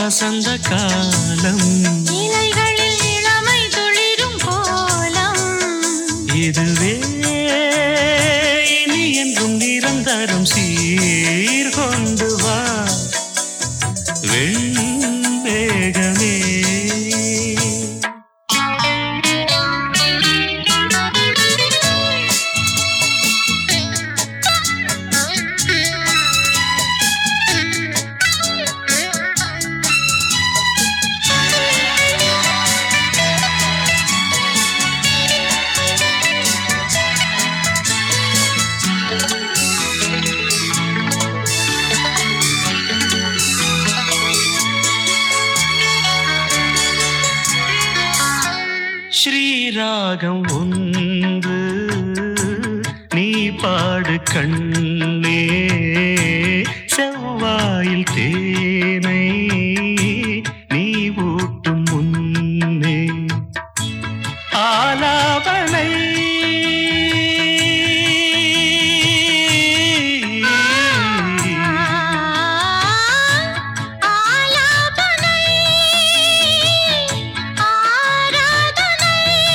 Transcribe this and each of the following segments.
வசந்த காலம் இலைகளில் இளமை துளிரும் கோலம் இதுவே இனி என்றும் நிரந்தரம் சீர்கொண்டு வா வெண்மேகமே ஸ்ரீராகம் ஒன்று நீ பாடு கண்ணே செவ்வாயில் தேனை நீ ஊட்டும் முன்னே ஆலாபனை ஆலாபனை ஆராதனை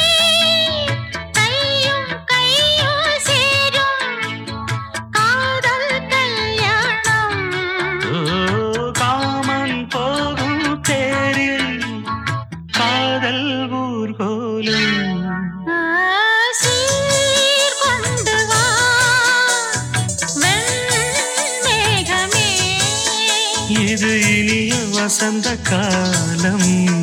கையும் கையும் சேரும் காதல் கல்யாணம் ஓ, காமன் போகும் தேரில் காதல் ஊர்கோலும் சீர் கொண்டு வா வெண்மேகமே இது இனிய வசந்த காலம்